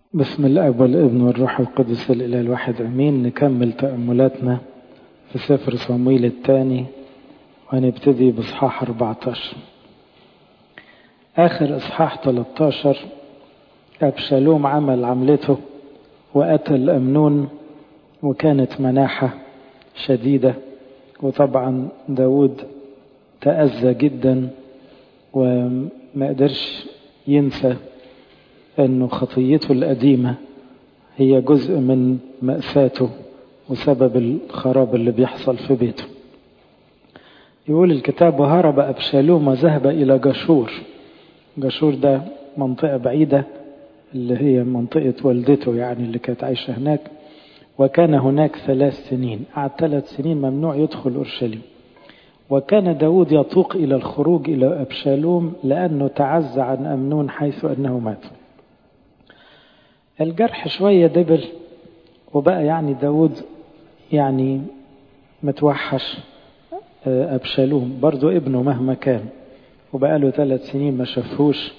بسم الاب والابن والروح القدس الاله الواحد امين نكمل تاملاتنا في سفر صمويل الثاني وهنبتدي باصحاح 14 اخر اصحاح 13 ابشالوم عمل عملته وقتل امنون وكانت مناحه شديده وطبعا داود تأذى جدا وما قدرش ينسى انه خطيته القديمة هي جزء من مأساته وسبب الخراب اللي بيحصل في بيته يقول الكتاب وهرب أبشالوم وذهب إلى جشور جشور ده منطقة بعيدة اللي هي منطقة والدته يعني اللي كانت عايشة هناك وكان هناك ثلاث سنين قعد ثلاث سنين ممنوع يدخل أورشليم وكان داود يطوق إلى الخروج إلى أبشالوم لأنه تعزى عن أمنون حيث أنه مات الجرح شوية دبل وبقى يعني داود يعني متوحش أبشالوم برضو ابنه مهما كان وبقى له ثلاث سنين ما شافهوش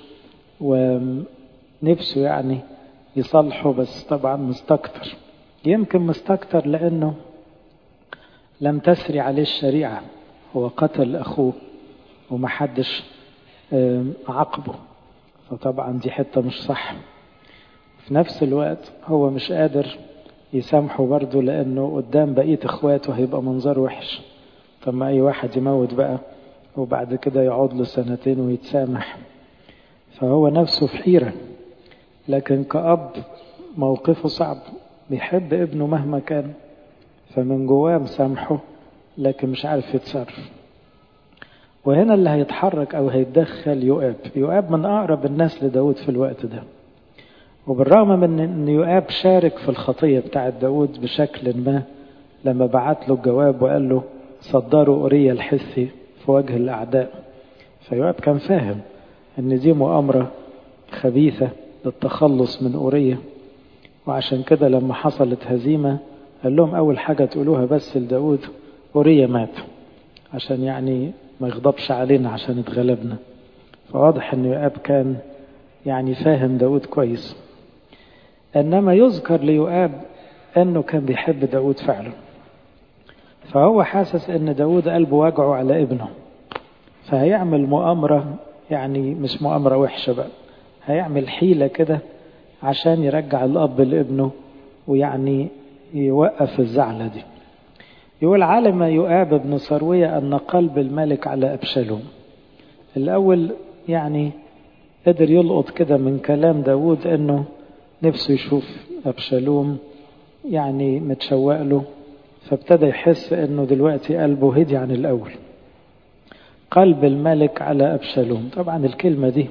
ونفسه يعني يصلحه بس طبعا مستكتر يمكن مستكتر لأنه لم تسري عليه الشريعة هو قتل أخوه ومحدش عاقبه فطبعا دي حتة مش صح في نفس الوقت هو مش قادر يسامحه برضه لأنه قدام بقية إخواته هيبقى منظر وحش طب ما أي واحد يموت بقى وبعد كده يقعد له سنتين ويتسامح فهو نفسه في حيرة لكن كأب موقفه صعب بيحب ابنه مهما كان فمن جواه مسامحه لكن مش عارف يتصرف وهنا اللي هيتحرك او هيتدخل يؤاب يؤاب من اقرب الناس لداود في الوقت ده وبالرغم من ان يؤاب شارك في الخطيه بتاعه داود بشكل ما لما بعت له الجواب وقال له صدروا اوريا الحثي في وجه الاعداء فيؤاب كان فاهم ان دي مؤامره خبيثه للتخلص من اوريا وعشان كده لما حصلت هزيمه قال لهم اول حاجه تقولوها بس لداود اوريا مات عشان يعني ما يغضبش علينا عشان اتغلبنا فواضح ان يؤاب كان يعني فاهم داود كويس انما يذكر ليؤاب انه كان بيحب داود فعلا فهو حاسس ان داود قلبه وجعه على ابنه فهيعمل مؤامرة يعني مش مؤامرة وحشة بقى هيعمل حيلة كده عشان يرجع الأب لابنه ويعني يوقف الزعلة دي يقول علم يؤاب بن سروية أن قلب الملك على أبشالوم الأول يعني قدر يلقط كده من كلام داود أنه نفسه يشوف أبشالوم يعني متشوق له فابتدى يحس أنه دلوقتي قلبه هدي عن الأول قلب الملك على أبشالوم طبعا الكلمة دي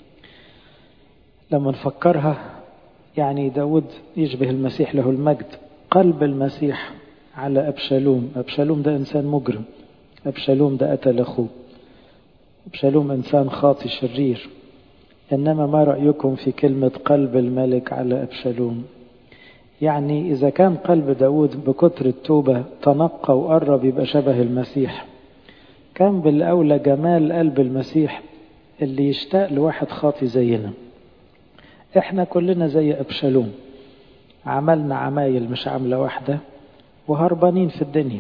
لما نفكرها يعني داود يشبه المسيح له المجد قلب المسيح على أبشالوم أبشالوم ده إنسان مجرم أبشالوم ده قتل أخوه أبشالوم إنسان خاطي شرير إنما ما رأيكم في كلمة قلب الملك على أبشالوم يعني إذا كان قلب داود بكتر التوبة تنقى وقرب يبقى شبه المسيح كان بالأولى جمال قلب المسيح اللي يشتاق لواحد خاطي زينا احنا كلنا زي أبشالوم عملنا عمايل مش عاملة واحدة وهربانين في الدنيا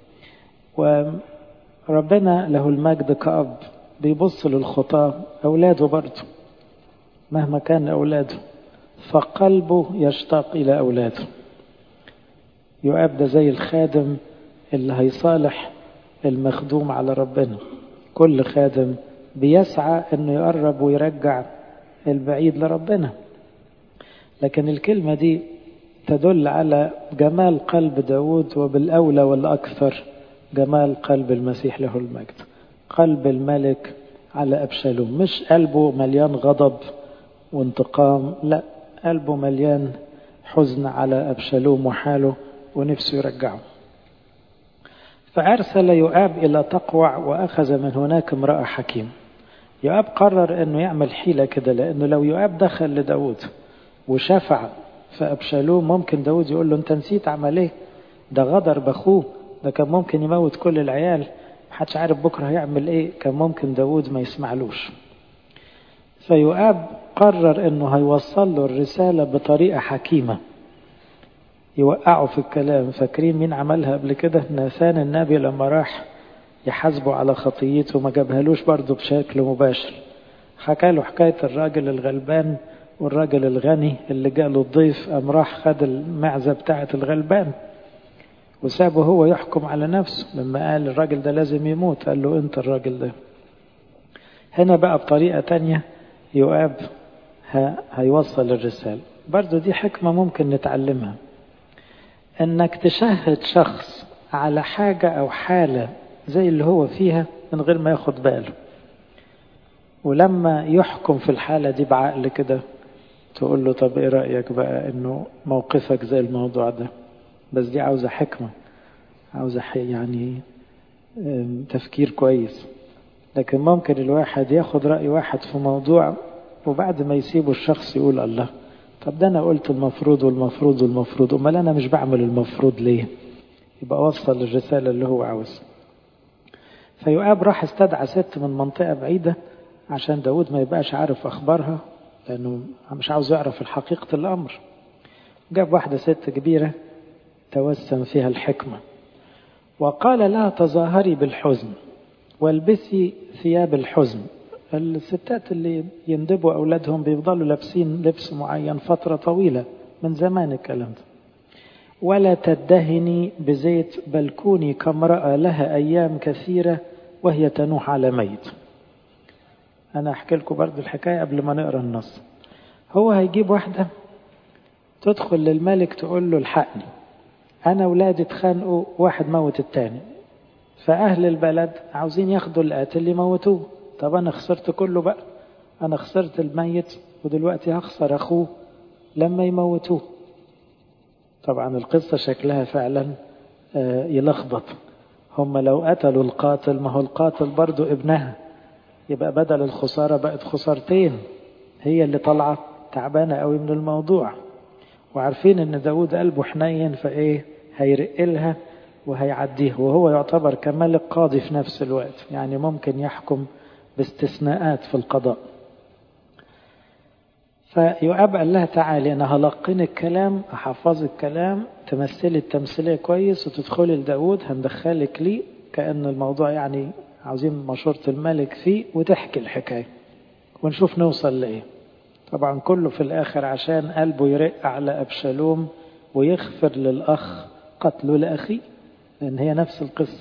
وربنا له المجد كأب بيبص للخطاة أولاده برضه مهما كان أولاده فقلبه يشتاق إلى أولاده يؤاب ده زي الخادم اللي هيصالح المخدوم على ربنا كل خادم بيسعى انه يقرب ويرجع البعيد لربنا لكن الكلمة دي تدل على جمال قلب داود وبالأولى والأكثر جمال قلب المسيح له المجد قلب الملك على أبشالوم مش قلبه مليان غضب وانتقام لا قلبه مليان حزن على أبشالوم وحاله ونفسه يرجعه فأرسل يؤاب إلى تقوع وأخذ من هناك امرأة حكيم يؤاب قرر أنه يعمل حيلة كده لأنه لو يؤاب دخل لداود وشفع فأبشالوم ممكن داود يقول له أنت نسيت عمل إيه ده غدر بأخوه ده كان ممكن يموت كل العيال محدش عارف بكرة هيعمل إيه كان ممكن داود ما يسمعلوش فيؤاب قرر انه هيوصل له الرسالة بطريقة حكيمة يوقعوا في الكلام فاكرين مين عملها قبل كده ناثان النبي لما راح يحاسبه على خطيته ما جابهالوش برضه بشكل مباشر حكى له حكاية الراجل الغلبان والراجل الغني اللي جاله الضيف قام راح خد المعزة بتاعة الغلبان وسابه هو يحكم على نفسه لما قال الراجل ده لازم يموت قال له انت الراجل ده هنا بقى بطريقة تانية يؤاب هيوصل الرسالة برضو دي حكمة ممكن نتعلمها انك تشهد شخص على حاجة او حالة زي اللي هو فيها من غير ما ياخد باله ولما يحكم في الحالة دي بعقل كده تقول له طب ايه رأيك بقى انه موقفك زي الموضوع ده بس دي عاوزة حكمة عاوزة يعني تفكير كويس لكن ممكن الواحد ياخد رأي واحد في موضوع وبعد ما يسيبه الشخص يقول الله طب ده انا قلت المفروض والمفروض والمفروض امال انا مش بعمل المفروض ليه يبقى وصل الرسالة اللي هو عاوزها فيؤاب راح استدعى ست من منطقة بعيدة عشان داود ما يبقاش عارف أخبارها لأنه مش عاوز يعرف الحقيقة الأمر جاب واحدة ست كبيرة توسم فيها الحكمة وقال لها تظاهري بالحزن والبسي ثياب الحزن الستات اللي يندبوا أولادهم بيفضلوا لابسين لبس معين فترة طويلة من زمان الكلام ده ولا تدهني بزيت بل كوني كامرأة لها أيام كثيرة وهي تنوح على ميت أنا أحكي لكم برضو الحكاية قبل ما نقرأ النص هو هيجيب واحدة تدخل للملك تقول له الحقني أنا ولادي اتخانقوا واحد موت التاني فأهل البلد عاوزين ياخدوا القاتل اللي موتوه طب أنا خسرت كله بقى أنا خسرت الميت ودلوقتي هخسر أخوه لما يموتوه طبعا القصة شكلها فعلا يلخبط هم لو قتلوا القاتل ما هو القاتل برضو ابنها يبقى بدل الخسارة بقت خسارتين هي اللي طالعة تعبانة قوي من الموضوع وعارفين ان داود قلبه حنين فايه هيرق لها وهيعديه وهو يعتبر كملك قاضي في نفس الوقت يعني ممكن يحكم باستثناءات في القضاء فيؤاب قال لها تعالي انا هلقنك الكلام احفظك الكلام تمثلي التمثيليه كويس وتدخلي لداود هندخلك ليه كأن الموضوع يعني عاوزين مشورة الملك فيه وتحكي الحكاية ونشوف نوصل لإيه طبعا كله في الآخر عشان قلبه يرق على أبشالوم ويغفر للأخ قتله لأخيه لأن هي نفس القصة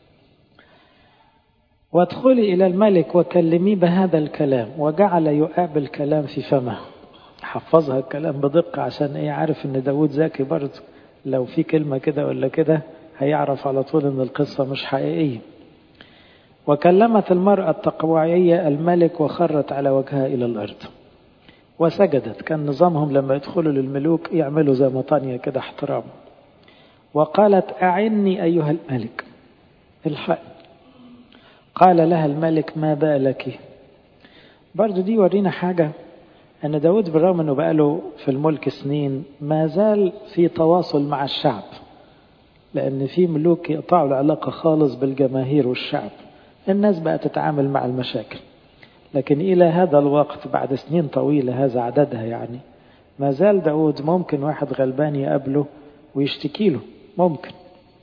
وادخلي إلى الملك وكلميه بهذا الكلام وجعل يؤاب الكلام في فمه حفظها الكلام بدقة عشان ايه عارف ان داود ذكي برضه لو في كلمة كده ولا كده هيعرف على طول ان القصة مش حقيقية وكلمت المرأة التقوعية الملك وخرت على وجهها إلى الأرض وسجدت كان نظامهم لما يدخلوا للملوك يعملوا زي مطانية كده احترام وقالت أعني أيها الملك الحق قال لها الملك ما بالك برضو دي ورينا حاجة أن داود بالرغم أنه بقاله في الملك سنين ما زال في تواصل مع الشعب لأن في ملوك يقطعوا العلاقة خالص بالجماهير والشعب الناس بقى تتعامل مع المشاكل لكن إلى هذا الوقت بعد سنين طويلة هذا عددها يعني ما زال داود ممكن واحد غلبان يقابله ويشتكي له ممكن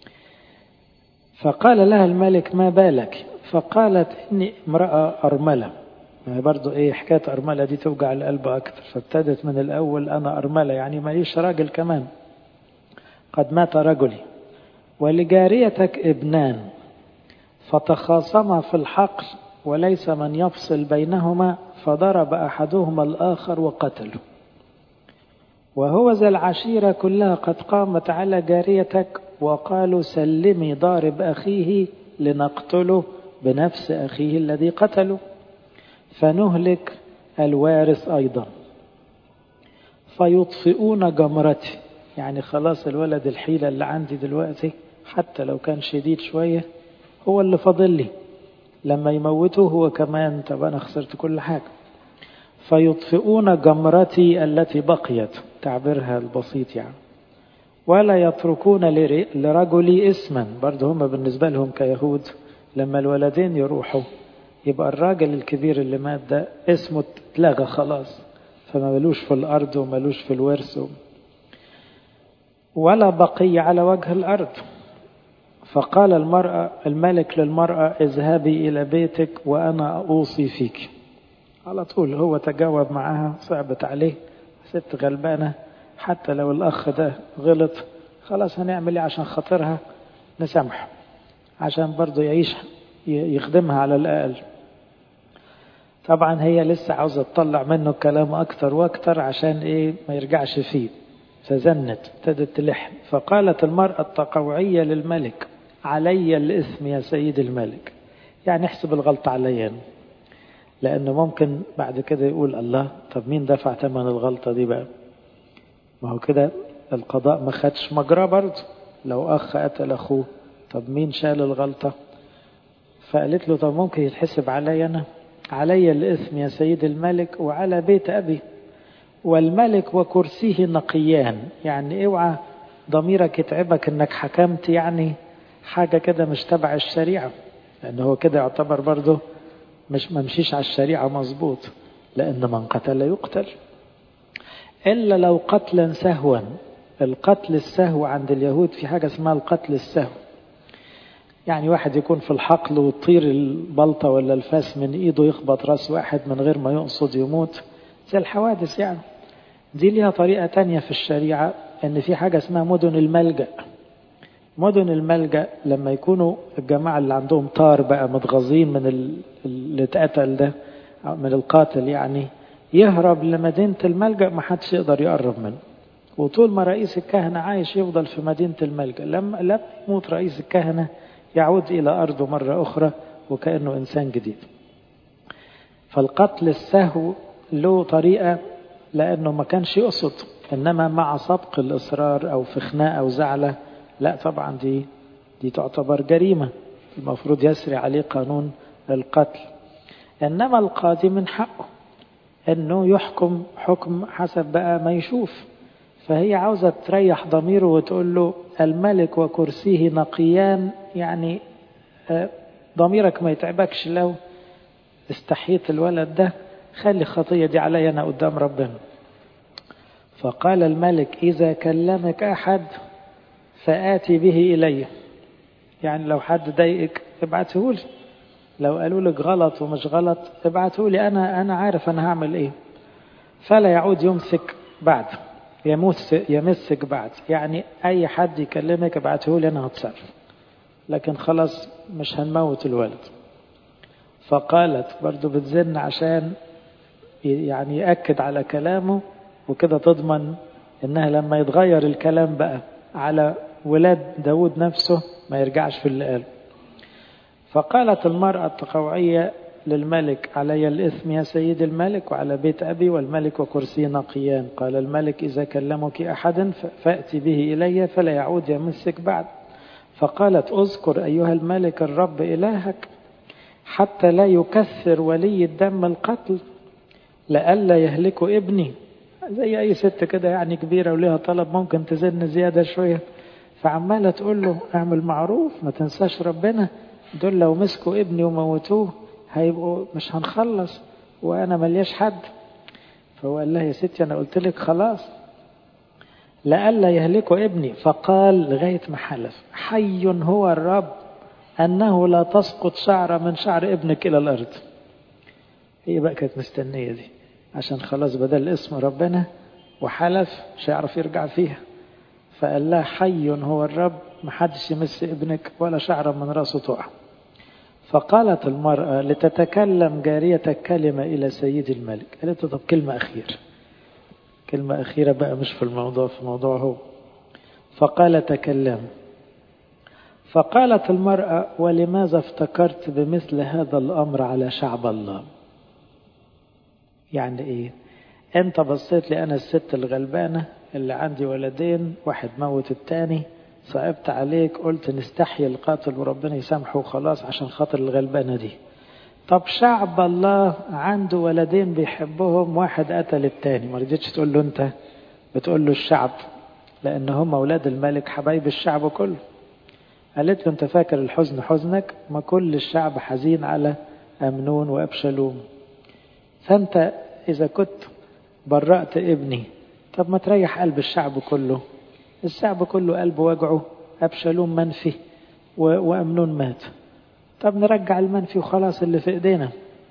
فقال لها الملك ما بالك فقالت إني امرأة أرملة ما برضو إيه حكاية أرملة دي توجع القلب أكتر فابتدت من الأول أنا أرملة يعني ماليش راجل كمان قد مات رجلي ولجاريتك ابنان فتخاصما في الحقل وليس من يفصل بينهما فضرب أحدهما الآخر وقتله وهو ذا العشيرة كلها قد قامت على جاريتك وقالوا سلمي ضارب أخيه لنقتله بنفس أخيه الذي قتله فنهلك الوارث أيضا فيطفئون جمرتي يعني خلاص الولد الحيلة اللي عندي دلوقتي حتى لو كان شديد شوية هو اللي فاضل لي لما يموته هو كمان طب أنا خسرت كل حاجة فيطفئون جمرتي التي بقيت تعبيرها البسيط يعني ولا يتركون لرجلي اسما برضه هم بالنسبة لهم كيهود لما الولدين يروحوا يبقى الراجل الكبير اللي مات ده اسمه اتلغى خلاص فما ملوش في الأرض وملوش في الورث ولا بقي على وجه الأرض فقال المرأة الملك للمرأة اذهبي إلى بيتك وأنا أوصي فيك على طول هو تجاوب معها صعبت عليه ست غلبانة حتى لو الأخ ده غلط خلاص هنعمل ايه عشان خاطرها نسامحه عشان برضه يعيش يخدمها على الأقل طبعا هي لسه عاوزة تطلع منه الكلام أكتر وأكتر عشان إيه ما يرجعش فيه فزنت ابتدت تلح فقالت المرأة التقوعية للملك علي الإثم يا سيد الملك يعني احسب الغلطة عليا لأنه ممكن بعد كده يقول الله طب مين دفع ثمن الغلطة دي بقى ما هو كده القضاء ما خدش مجراه برضه لو أخ قتل أخوه طب مين شال الغلطة فقالت له طب ممكن يتحسب علي أنا علي الإثم يا سيد الملك وعلى بيت أبي والملك وكرسيه نقيان يعني اوعى ضميرك يتعبك انك حكمت يعني حاجة كده مش تبع الشريعة لأن هو كده يعتبر برضه مش ممشيش على الشريعة مظبوط لأن من قتل يقتل إلا لو قتلا سهوا القتل السهو عند اليهود في حاجة اسمها القتل السهو يعني واحد يكون في الحقل وتطير البلطة ولا الفاس من ايده يخبط راس واحد من غير ما يقصد يموت زي الحوادث يعني دي ليها طريقة تانية في الشريعة ان في حاجة اسمها مدن الملجأ مدن الملجأ لما يكونوا الجماعة اللي عندهم طار بقى متغاظين من اللي اتقتل ده من القاتل يعني يهرب لمدينة الملجأ ما حدش يقدر يقرب منه وطول ما رئيس الكهنة عايش يفضل في مدينة الملجأ لما لما يموت رئيس الكهنة يعود إلى أرضه مرة أخرى وكأنه إنسان جديد فالقتل السهو له طريقة لأنه ما كانش يقصد إنما مع سبق الإصرار أو في خناقة أو زعلة لا طبعا دي دي تعتبر جريمة المفروض يسري عليه قانون القتل إنما القاضي من حقه إنه يحكم حكم حسب بقى ما يشوف فهي عاوزة تريح ضميره وتقول له الملك وكرسيه نقيان يعني ضميرك ما يتعبكش لو استحيت الولد ده خلي خطية دي علي أنا قدام ربنا فقال الملك إذا كلمك أحد فآتي به إلي يعني لو حد ضايقك ابعته لي لو قالوا لك غلط ومش غلط ابعته لي أنا أنا عارف أنا هعمل إيه فلا يعود يمسك بعد يمس يمسك بعد يعني أي حد يكلمك ابعته لي أنا هتصرف لكن خلاص مش هنموت الولد فقالت برضو بتزن عشان يعني يأكد على كلامه وكده تضمن انها لما يتغير الكلام بقى على ولاد داود نفسه ما يرجعش في اللي قاله فقالت المرأة التقوعية للملك علي الإثم يا سيد الملك وعلى بيت أبي والملك وكرسي نقيان قال الملك إذا كلمك أحد فأتي به إلي فلا يعود يمسك بعد فقالت اذكر أيها الملك الرب إلهك حتى لا يكثر ولي الدم القتل لئلا يهلك ابني زي أي ست كده يعني كبيرة وليها طلب ممكن تزن زيادة شوية فعمالة تقول له اعمل معروف ما تنساش ربنا دول لو مسكوا ابني وموتوه هيبقوا مش هنخلص وأنا ملياش حد فهو قال لها يا ستي أنا قلت لك خلاص لئلا يهلكوا ابني فقال لغاية ما حلف حي هو الرب أنه لا تسقط شعرة من شعر ابنك إلى الأرض هي بقى كانت مستنية دي عشان خلاص بدل اسم ربنا وحلف مش هيعرف يرجع فيها فقال لها حي هو الرب محدش يمس ابنك ولا شعرة من راسه تقع فقالت المرأة لتتكلم جاريتك كلمة إلى سيد الملك قالت طب كلمة أخيرة كلمة أخيرة بقى مش في الموضوع في موضوع هو فقال تكلم فقالت المرأة ولماذا افتكرت بمثل هذا الأمر على شعب الله يعني إيه أنت بصيت لي أنا الست الغلبانة اللي عندي ولدين واحد موت التاني صعبت عليك قلت نستحي القاتل وربنا يسامحه وخلاص عشان خاطر الغلبانة دي طب شعب الله عنده ولدين بيحبهم واحد قتل التاني ما رضيتش تقول له انت بتقول له الشعب لان هم اولاد الملك حبايب الشعب كله قالت له انت فاكر الحزن حزنك ما كل الشعب حزين على امنون وابشالوم فانت اذا كنت برأت ابني طب ما تريح قلب الشعب كله الشعب كله قلبه وجعه أبشالوم منفي وأمنون مات طب نرجع المنفي وخلاص اللي في إيدينا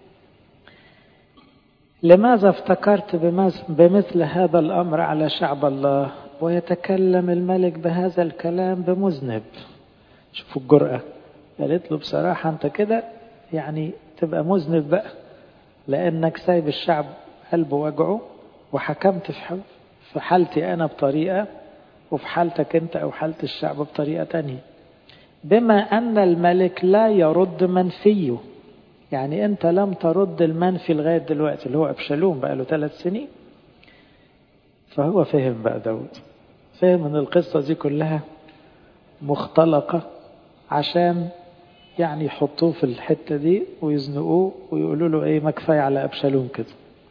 لماذا افتكرت بمثل هذا الأمر على شعب الله ويتكلم الملك بهذا الكلام بمذنب شوفوا الجرأة قالت له بصراحة أنت كده يعني تبقى مذنب بقى لأنك سايب الشعب قلبه وجعه وحكمت في في حالتي أنا بطريقة وفي حالتك أنت أو حالة الشعب بطريقة تانية بما أن الملك لا يرد منفيه يعني أنت لم ترد المنفي لغاية دلوقتي اللي هو أبشالوم بقى له ثلاث سنين فهو فهم بقى داود فهم أن القصة دي كلها مختلقة عشان يعني يحطوه في الحتة دي ويزنقوه ويقولوا له ايه ما كفاية على أبشالوم كده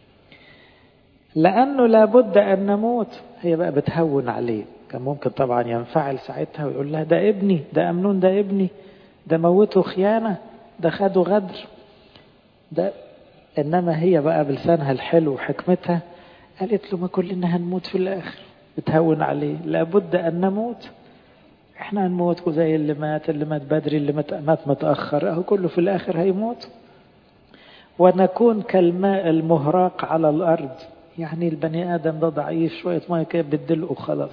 لأنه لابد أن نموت هي بقى بتهون عليه كان ممكن طبعا ينفعل ساعتها ويقول لها ده ابني ده أمنون ده ابني ده موته خيانة ده خده غدر ده إنما هي بقى بلسانها الحلو وحكمتها قالت له ما كلنا هنموت في الآخر بتهون عليه لابد أن نموت احنا هنموت زي اللي مات اللي مات بدري اللي مات متأخر اهو كله في الآخر هيموت ونكون كالماء المهراق على الأرض يعني البني آدم ده ضعيف شوية مية كده بتدلقه خلاص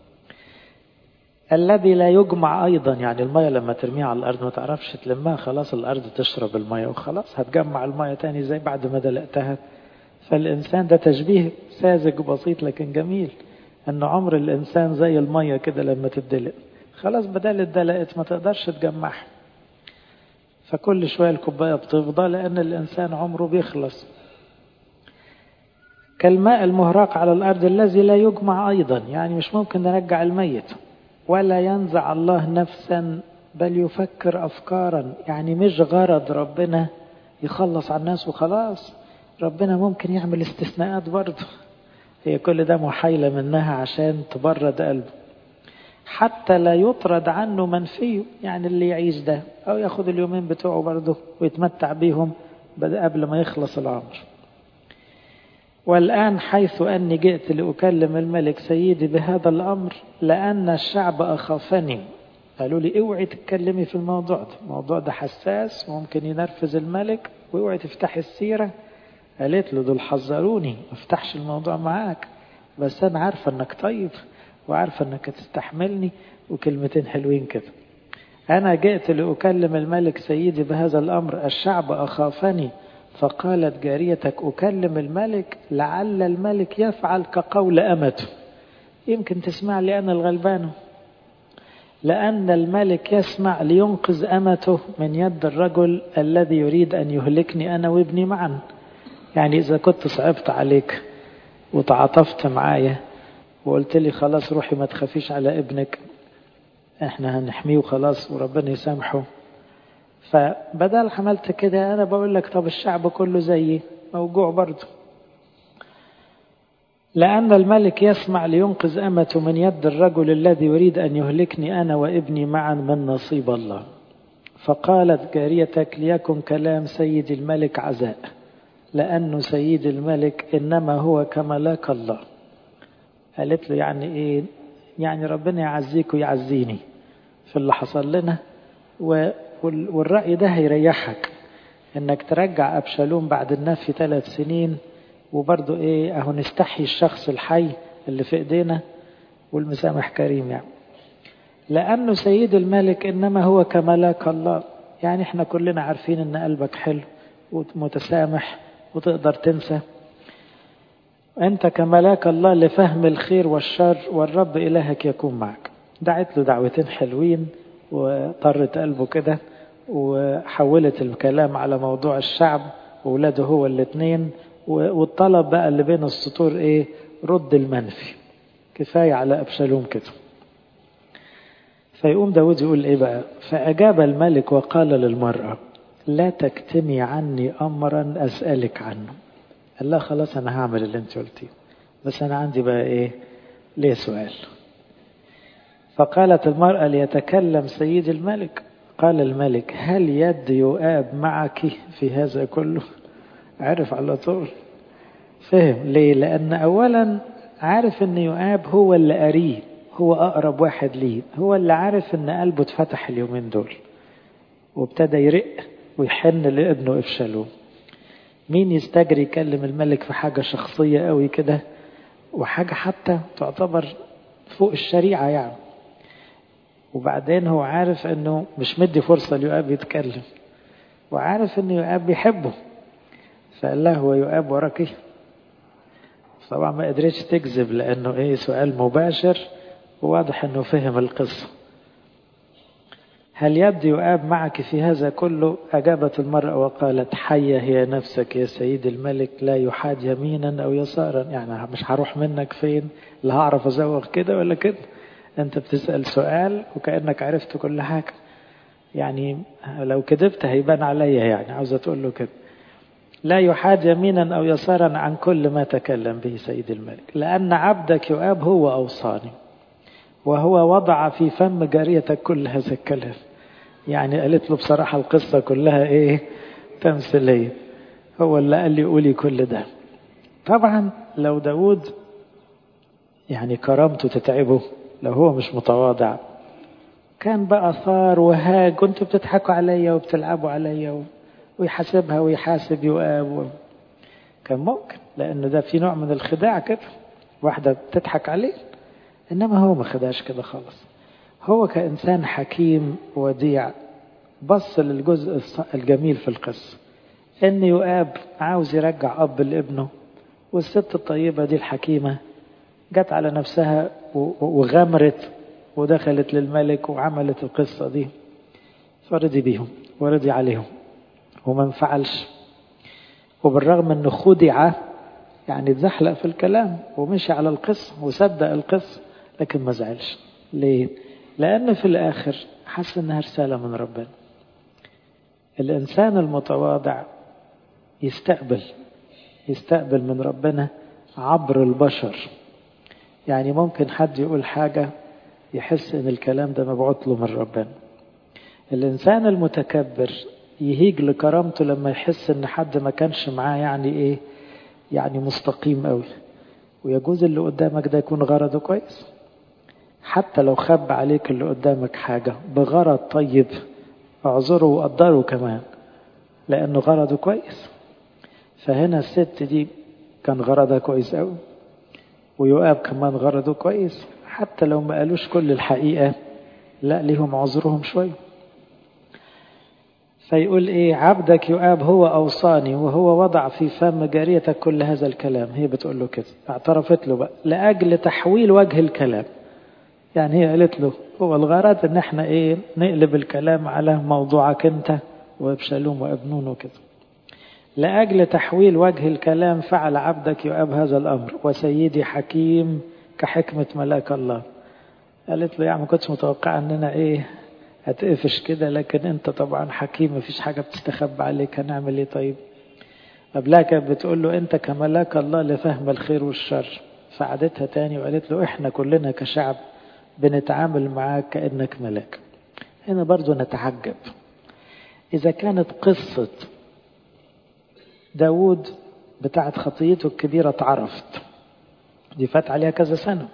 الذي لا يجمع أيضا يعني المية لما ترميها على الأرض ما تعرفش تلمها خلاص الأرض تشرب المية وخلاص هتجمع المية تاني زي بعد ما دلقتها فالإنسان ده تشبيه ساذج بسيط لكن جميل أن عمر الإنسان زي المية كده لما تدلق خلاص بدل اتدلقت ما تقدرش تجمعها فكل شوية الكوباية بتفضى لأن الإنسان عمره بيخلص كالماء المهراق على الأرض الذي لا يجمع أيضا يعني مش ممكن نرجع الميت ولا ينزع الله نفسا بل يفكر أفكارا يعني مش غرض ربنا يخلص على الناس وخلاص ربنا ممكن يعمل استثناءات برضه هي كل ده محايلة منها عشان تبرد قلبه حتى لا يطرد عنه منفيه يعني اللي يعيش ده أو ياخد اليومين بتوعه برضه ويتمتع بيهم قبل ما يخلص العمر والآن حيث أني جئت لأكلم الملك سيدي بهذا الأمر لأن الشعب أخافني قالوا لي اوعي تتكلمي في الموضوع ده الموضوع ده حساس وممكن ينرفز الملك واوعي تفتحي السيرة قالت له دول حذروني ما افتحش الموضوع معاك بس أنا عارفة أنك طيب وعارفة أنك تستحملني وكلمتين حلوين كده أنا جئت لأكلم الملك سيدي بهذا الأمر الشعب أخافني فقالت جاريتك أكلم الملك لعل الملك يفعل كقول أمته يمكن تسمع لي أنا الغلبانة لأن الملك يسمع لينقذ أمته من يد الرجل الذي يريد أن يهلكني أنا وابني معا يعني إذا كنت صعبت عليك وتعاطفت معايا وقلت لي خلاص روحي ما تخافيش على ابنك احنا هنحميه وخلاص وربنا يسامحه فبدل عملت كده انا بقول لك طب الشعب كله زيي موجوع برضه لأن الملك يسمع لينقذ أمته من يد الرجل الذي يريد أن يهلكني أنا وابني معا من نصيب الله فقالت جاريتك ليكن كلام سيد الملك عزاء لأنه سيد الملك إنما هو كملاك الله قالت له يعني إيه يعني ربنا يعزيك ويعزيني في اللي حصل لنا والرأي ده هيريحك انك ترجع أبشالوم بعد النفي ثلاث سنين وبرضه ايه اهو نستحي الشخص الحي اللي في ايدينا والمسامح كريم يعني لأنه سيد الملك إنما هو كملاك الله يعني احنا كلنا عارفين ان قلبك حلو ومتسامح وتقدر تنسى أنت كملاك الله لفهم الخير والشر والرب إلهك يكون معك دعت له دعوتين حلوين وطرت قلبه كده وحولت الكلام على موضوع الشعب وولاده هو الاثنين والطلب بقى اللي بين السطور ايه رد المنفي كفاية على أبشالوم كده فيقوم داود يقول ايه بقى فأجاب الملك وقال للمرأة لا تكتمي عني أمرا أسألك عنه قال لها خلاص أنا هعمل اللي أنت قلتيه بس أنا عندي بقى إيه ليه سؤال فقالت المرأة ليتكلم سيد الملك قال الملك هل يد يؤاب معك في هذا كله عرف على طول فهم ليه لأن أولا عارف أن يؤاب هو اللي قريه هو أقرب واحد ليه هو اللي عارف أن قلبه اتفتح اليومين دول وابتدى يرق ويحن لابنه افشلوه مين يستجري يكلم الملك في حاجة شخصية قوي كده وحاجة حتى تعتبر فوق الشريعة يعني وبعدين هو عارف انه مش مدي فرصة ليؤاب يتكلم وعارف ان يؤاب بيحبه فقال له هو يؤاب وراك ايه طبعا ما قدرتش تكذب لانه ايه سؤال مباشر وواضح انه فهم القصة هل يبدو يؤاب معك في هذا كله أجابت المرأة وقالت حية هي نفسك يا سيد الملك لا يحاد يمينا أو يسارا يعني مش هروح منك فين لا هعرف أزوغ كده ولا كده أنت بتسأل سؤال وكأنك عرفت كل حاجة يعني لو كذبت هيبان عليا يعني عاوزة تقول له كده لا يحاد يمينا أو يسارا عن كل ما تكلم به سيد الملك لأن عبدك يؤاب هو أوصاني وهو وضع في فم جاريتك كل هذا الكلام يعني قالت له بصراحة القصة كلها ايه تمثيلية هو اللي قال لي قولي كل ده طبعا لو داود يعني كرامته تتعبه لو هو مش متواضع كان بقى ثار وهاج كنتوا بتضحكوا عليا وبتلعبوا عليا ويحاسبها ويحاسب يؤاب كان ممكن لأنه ده في نوع من الخداع كده واحدة بتضحك عليه إنما هو ما خداش كده خالص هو كإنسان حكيم وديع بص للجزء الجميل في القصة إن يؤاب عاوز يرجع أب لابنه والست الطيبة دي الحكيمة جت على نفسها وغمرت ودخلت للملك وعملت القصة دي فرضي بيهم ورضي عليهم وما انفعلش وبالرغم انه خدع يعني اتزحلق في الكلام ومشي على القصة وصدق القصة لكن ما زعلش ليه؟ لأن في الآخر حس إنها رسالة من ربنا الإنسان المتواضع يستقبل يستقبل من ربنا عبر البشر يعني ممكن حد يقول حاجة يحس إن الكلام ده مبعوث له من ربنا الإنسان المتكبر يهيج لكرامته لما يحس إن حد ما كانش معاه يعني إيه يعني مستقيم قوي ويجوز اللي قدامك ده يكون غرضه كويس حتى لو خب عليك اللي قدامك حاجة بغرض طيب اعذره وقدره كمان لأنه غرضه كويس فهنا الست دي كان غرضها كويس قوي ويؤاب كمان غرضه كويس حتى لو ما قالوش كل الحقيقة لا ليهم عذرهم شوية فيقول ايه عبدك يؤاب هو اوصاني وهو وضع في فم جاريتك كل هذا الكلام هي بتقول له كده اعترفت له بقى لاجل تحويل وجه الكلام يعني هي قالت له هو الغرض ان احنا ايه نقلب الكلام على موضوعك انت وابشالوم وابنون وكده لاجل تحويل وجه الكلام فعل عبدك يؤاب هذا الامر وسيدي حكيم كحكمه ملاك الله قالت له يعني ما كنتش متوقعه اننا ايه هتقفش كده لكن انت طبعا حكيم مفيش حاجة بتستخبى عليك هنعمل ايه طيب قبلها كانت بتقول له انت كملاك الله لفهم الخير والشر فعدتها تاني وقالت له احنا كلنا كشعب بنتعامل معاك كأنك ملاك هنا برضو نتعجب إذا كانت قصة داود بتاعت خطيته الكبيرة اتعرفت دي فات عليها كذا سنة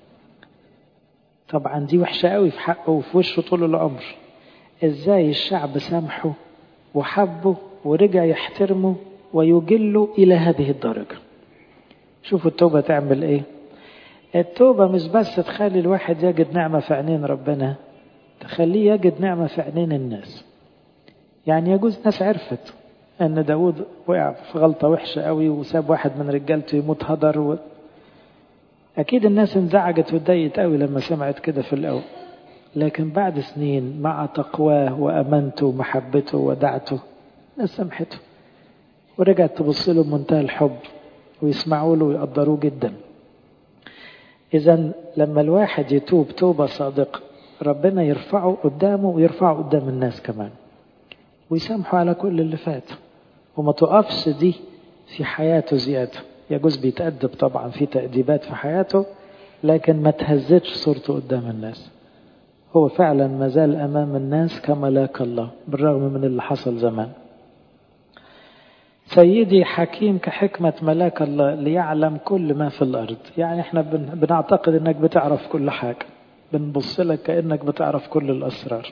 طبعا دي وحشة قوي في حقه وفي وشه طول العمر ازاي الشعب سامحه وحبه ورجع يحترمه ويجله إلى هذه الدرجة شوفوا التوبة تعمل ايه التوبة مش بس تخلي الواحد يجد نعمة في عينين ربنا تخليه يجد نعمة في عينين الناس يعني يجوز ناس عرفت ان داود وقع في غلطة وحشة قوي وساب واحد من رجالته يموت هدر و... أكيد الناس انزعجت واتضايقت قوي لما سمعت كده في الأول لكن بعد سنين مع تقواه وأمانته ومحبته ودعته الناس سمحته ورجعت تبص له بمنتهى الحب ويسمعوا له ويقدروه جدا إذا لما الواحد يتوب توبة صادقة ربنا يرفعه قدامه ويرفعه قدام الناس كمان ويسامحه على كل اللي فات وما تقفش دي في حياته زيادة يجوز بيتأدب طبعا في تأديبات في حياته لكن ما تهزتش صورته قدام الناس هو فعلا ما زال أمام الناس كملاك الله بالرغم من اللي حصل زمان سيدي حكيم كحكمة ملاك الله ليعلم كل ما في الأرض يعني احنا بنعتقد انك بتعرف كل حاجة بنبص لك كأنك بتعرف كل الأسرار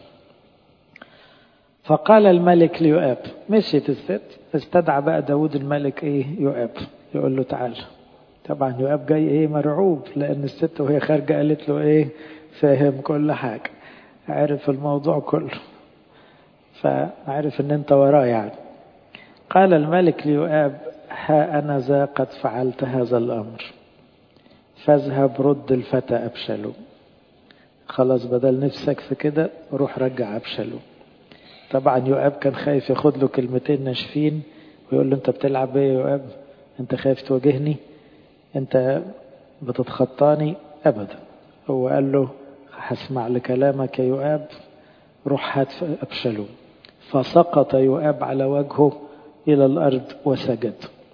فقال الملك ليؤاب مشيت الست استدعى بقى داود الملك ايه يؤاب يقول له تعال طبعا يؤاب جاي ايه مرعوب لان الست وهي خارجه قالت له ايه فاهم كل حاجه عرف الموضوع كله فعرف ان انت وراه يعني قال الملك ليؤاب ها انا ذا قد فعلت هذا الامر فاذهب رد الفتى ابشلوم خلاص بدل نفسك في كده روح رجع ابشلوم طبعا يؤاب كان خايف ياخد له كلمتين ناشفين ويقول له انت بتلعب ايه يا يؤاب انت خايف تواجهني انت بتتخطاني ابدا هو قال له هسمع لكلامك يا يؤاب روح هات ابشلوم فسقط يؤاب على وجهه الى الارض وسجد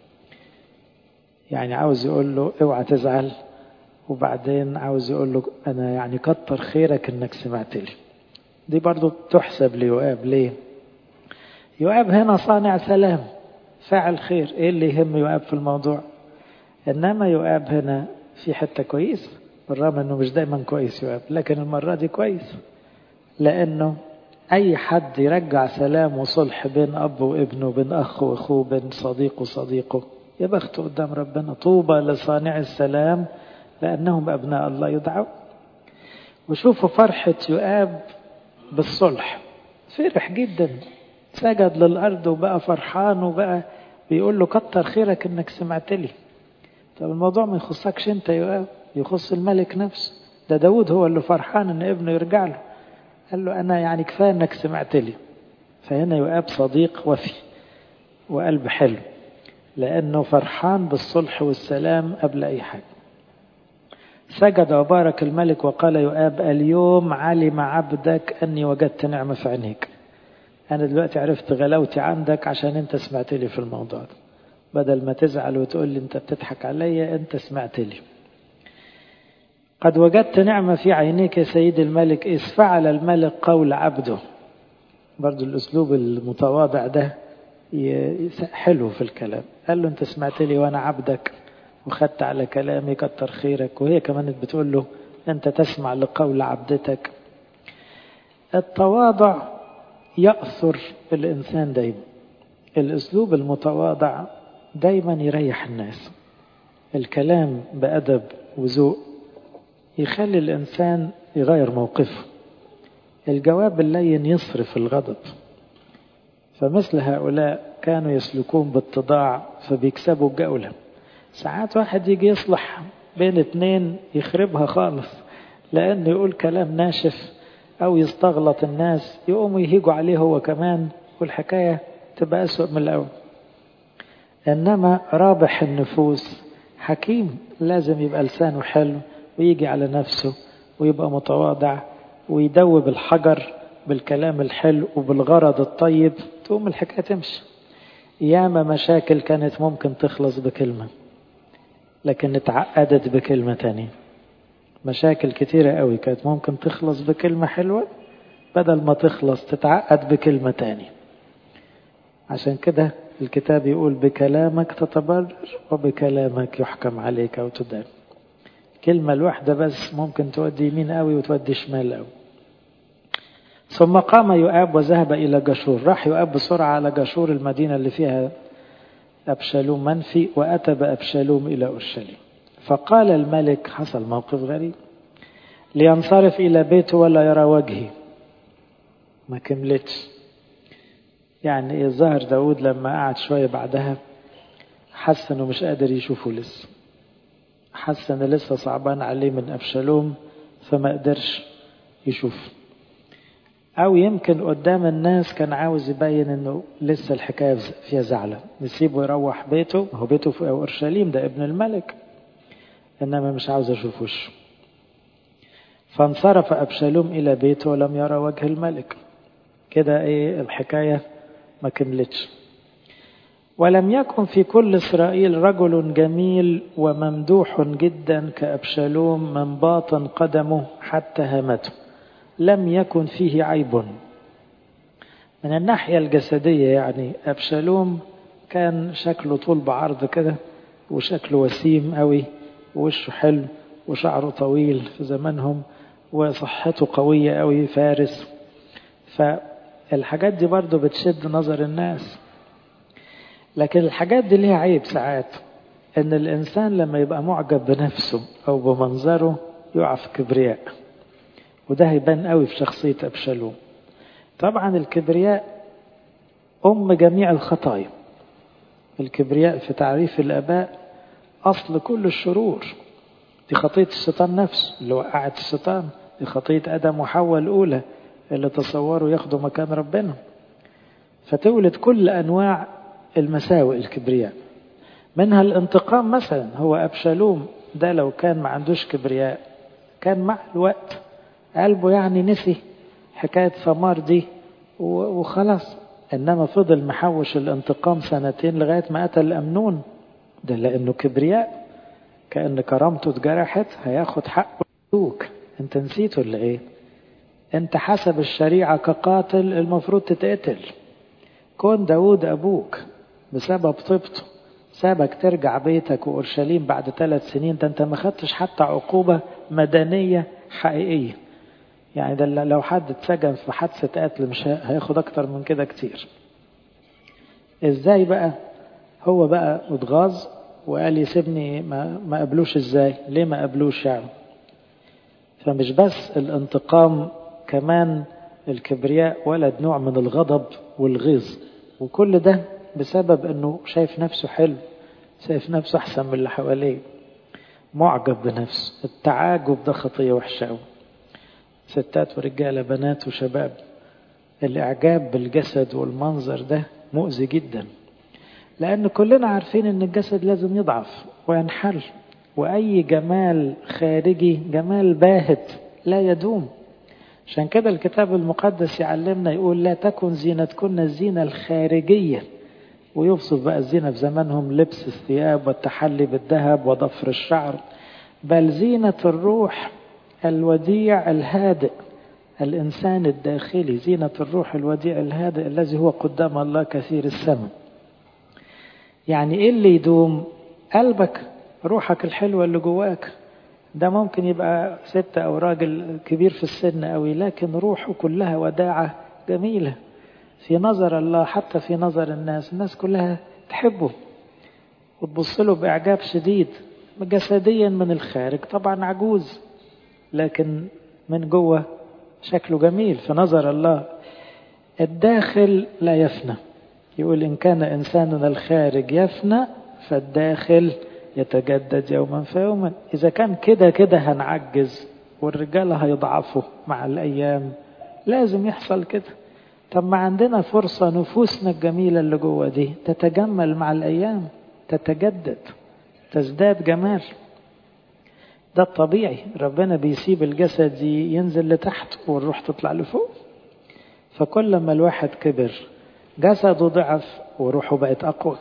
يعني عاوز يقول له اوعى تزعل وبعدين عاوز يقول له انا يعني كتر خيرك انك سمعت لي دي برضو تحسب ليؤاب ليه يؤاب هنا صانع سلام فاعل خير ايه اللي يهم يؤاب في الموضوع انما يؤاب هنا في حته كويس بالرغم انه مش دايما كويس يؤاب لكن المره دي كويس لانه اي حد يرجع سلام وصلح بين اب وابنه بين اخ واخوه بين صديق وصديقه يا بخته قدام ربنا طوبى لصانع السلام لانهم ابناء الله يدعوا وشوفوا فرحه يؤاب بالصلح فرح جدا سجد للأرض وبقى فرحان وبقى بيقول له كتر خيرك انك سمعت لي طب الموضوع ما يخصكش انت يا يخص الملك نفسه ده داود هو اللي فرحان ان ابنه يرجع له قال له انا يعني كفايه انك سمعت لي فهنا يؤاب صديق وفي وقلب حلو لانه فرحان بالصلح والسلام قبل اي حاجه سجد وبارك الملك وقال يؤاب اليوم علم عبدك أني وجدت نعمة في عينيك أنا دلوقتي عرفت غلاوتي عندك عشان أنت سمعت لي في الموضوع ده بدل ما تزعل وتقول لي أنت بتضحك عليا أنت سمعت لي قد وجدت نعمة في عينيك يا سيد الملك إذ فعل الملك قول عبده برضو الأسلوب المتواضع ده حلو في الكلام قال له أنت سمعت لي وأنا عبدك وخدت على كلامي كتر خيرك وهي كمان بتقول له أنت تسمع لقول عبدتك التواضع يأثر الإنسان دايما الأسلوب المتواضع دايما يريح الناس الكلام بأدب وذوق يخلي الإنسان يغير موقفه الجواب اللين يصرف الغضب فمثل هؤلاء كانوا يسلكون باتضاع فبيكسبوا الجولة ساعات واحد يجي يصلح بين اتنين يخربها خالص لأنه يقول كلام ناشف أو يستغلط الناس يقوموا يهيجوا عليه هو كمان والحكاية تبقى أسوأ من الأول إنما رابح النفوس حكيم لازم يبقى لسانه حلو ويجي على نفسه ويبقى متواضع ويدوب الحجر بالكلام الحلو وبالغرض الطيب تقوم الحكاية تمشي ياما مشاكل كانت ممكن تخلص بكلمة لكن اتعقدت بكلمة تانية مشاكل كتيرة قوي كانت ممكن تخلص بكلمة حلوة بدل ما تخلص تتعقد بكلمة تانية عشان كده الكتاب يقول بكلامك تتبرر وبكلامك يحكم عليك أو تدان كلمة الواحدة بس ممكن تودي يمين قوي وتودي شمال قوي ثم قام يؤاب وذهب إلى جشور راح يؤاب بسرعة على جشور المدينة اللي فيها أبشالوم منفي وأتى بأبشالوم إلى أورشليم فقال الملك حصل موقف غريب لينصرف إلى بيته ولا يرى وجهي ما كملتش يعني الظاهر داود لما قعد شوية بعدها حس انه مش قادر يشوفه لسه حس ان لسه صعبان عليه من ابشالوم فما قدرش يشوف او يمكن قدام الناس كان عاوز يبين انه لسه الحكايه فيها زعله نسيبه يروح بيته هو بيته في اورشليم ده ابن الملك انما مش عاوز اشوف وشه فانصرف ابشالوم الى بيته ولم يرى وجه الملك كده ايه الحكايه ما كملتش ولم يكن في كل إسرائيل رجل جميل وممدوح جدا كأبشالوم من باطن قدمه حتى هامته لم يكن فيه عيب من الناحية الجسدية يعني أبشالوم كان شكله طول بعرض كده وشكله وسيم قوي ووشه حلو وشعره طويل في زمانهم وصحته قوية قوي فارس فالحاجات دي برضو بتشد نظر الناس لكن الحاجات دي ليها عيب ساعات ان الانسان لما يبقى معجب بنفسه او بمنظره يقع في كبرياء وده هيبان قوي في شخصية أبشالوم طبعا الكبرياء أم جميع الخطايا الكبرياء في تعريف الآباء أصل كل الشرور دي خطية الشيطان نفسه اللي وقعت الشيطان دي خطية آدم وحواء الأولى اللي تصوروا ياخدوا مكان ربنا فتولد كل أنواع المساوئ الكبرياء منها الانتقام مثلا هو أبشالوم ده لو كان ما عندوش كبرياء كان مع الوقت قلبه يعني نسي حكاية ثمار دي وخلاص إنما فضل محوش الانتقام سنتين لغاية ما قتل أمنون ده لأنه كبرياء كأن كرامته اتجرحت هياخد حقه يدوك انت نسيته ولا ايه انت حسب الشريعة كقاتل المفروض تتقتل كون داود أبوك بسبب طيبته سابك ترجع بيتك وأورشليم بعد ثلاث سنين ده انت ما خدتش حتى عقوبة مدنية حقيقية يعني ده لو حد اتسجن في حادثة قتل مش هياخد أكتر من كده كتير ازاي بقى هو بقى اتغاظ وقال يسيبني ما, ما قبلوش ازاي ليه ما قبلوش يعني فمش بس الانتقام كمان الكبرياء ولد نوع من الغضب والغيظ وكل ده بسبب انه شايف نفسه حلو شايف نفسه احسن من اللي حواليه معجب بنفسه التعاجب ده خطية وحشة قوي ستات ورجالة بنات وشباب الاعجاب بالجسد والمنظر ده مؤذي جدا لأن كلنا عارفين أن الجسد لازم يضعف وينحل وأي جمال خارجي جمال باهت لا يدوم عشان كده الكتاب المقدس يعلمنا يقول لا تكن زينتكن الزينة الخارجية ويوصف بقى الزينة في زمانهم لبس الثياب والتحلي بالذهب وضفر الشعر بل زينة الروح الوديع الهادئ الإنسان الداخلي زينة الروح الوديع الهادئ الذي هو قدام الله كثير السماء يعني ايه اللي يدوم قلبك روحك الحلوة اللي جواك ده ممكن يبقى ست او راجل كبير في السن قوي لكن روحه كلها وداعة جميلة في نظر الله حتى في نظر الناس الناس كلها تحبه وتبص له بإعجاب شديد جسديا من الخارج طبعا عجوز لكن من جوه شكله جميل في نظر الله الداخل لا يفنى يقول إن كان إنساننا الخارج يفنى فالداخل يتجدد يوما فيوما إذا كان كده كده هنعجز والرجالة هيضعفوا مع الأيام لازم يحصل كده طب ما عندنا فرصة نفوسنا الجميلة اللي جوه دي تتجمل مع الأيام تتجدد تزداد جمال ده الطبيعي ربنا بيسيب الجسد ينزل لتحت والروح تطلع لفوق فكل ما الواحد كبر جسده ضعف وروحه بقت أقوى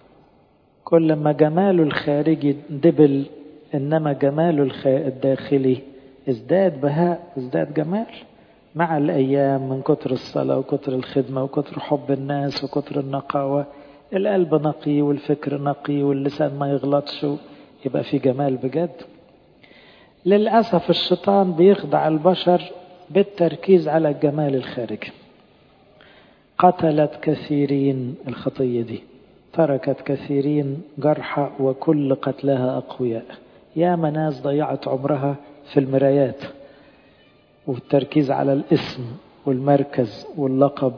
كل ما جماله الخارجي دبل إنما جماله الداخلي ازداد بهاء ازداد جمال مع الأيام من كتر الصلاة وكتر الخدمة وكتر حب الناس وكتر النقاوة القلب نقي والفكر نقي واللسان ما يغلطش يبقى في جمال بجد للأسف الشيطان بيخدع البشر بالتركيز على الجمال الخارجي قتلت كثيرين الخطية دي تركت كثيرين جرحى وكل قتلها أقوياء يا ناس ضيعت عمرها في المرايات والتركيز على الاسم والمركز واللقب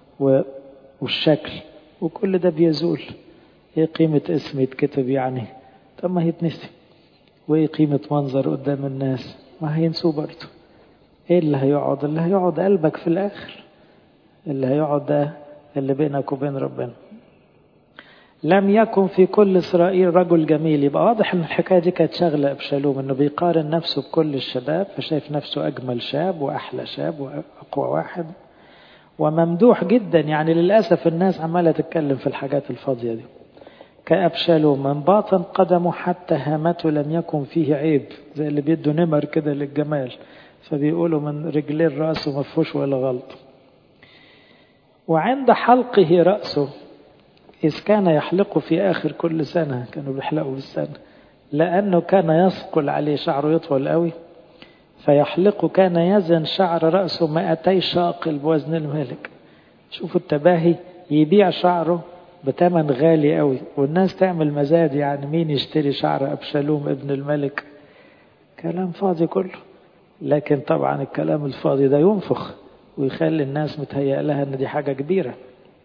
والشكل وكل ده بيزول ايه قيمة اسم يتكتب يعني طب ما هيتنسي وايه قيمة منظر قدام الناس ما هينسوه برضه ايه اللي هيقعد اللي هيقعد قلبك في الاخر اللي هيقعد ده اللي بينك وبين ربنا لم يكن في كل إسرائيل رجل جميل يبقى واضح أن الحكاية دي كانت شغلة أبشالوم أنه بيقارن نفسه بكل الشباب فشايف نفسه أجمل شاب وأحلى شاب وأقوى واحد وممدوح جدا يعني للأسف الناس عمالة تتكلم في الحاجات الفاضية دي كأبشالوم من باطن قدمه حتى هامته لم يكن فيه عيب زي اللي بيدوا نمر كده للجمال فبيقولوا من رجلين رأسه ما فيهوش ولا غلط وعند حلقه رأسه إذ كان يحلق في آخر كل سنة كانوا بيحلقوا بالسنة لأنه كان يثقل عليه شعره يطول قوي فيحلق كان يزن شعر رأسه 200 شاقل بوزن الملك شوفوا التباهي يبيع شعره بتمن غالي قوي والناس تعمل مزاد يعني مين يشتري شعر أبشالوم ابن الملك كلام فاضي كله لكن طبعا الكلام الفاضي ده ينفخ ويخلي الناس متهيأ لها ان دي حاجة كبيرة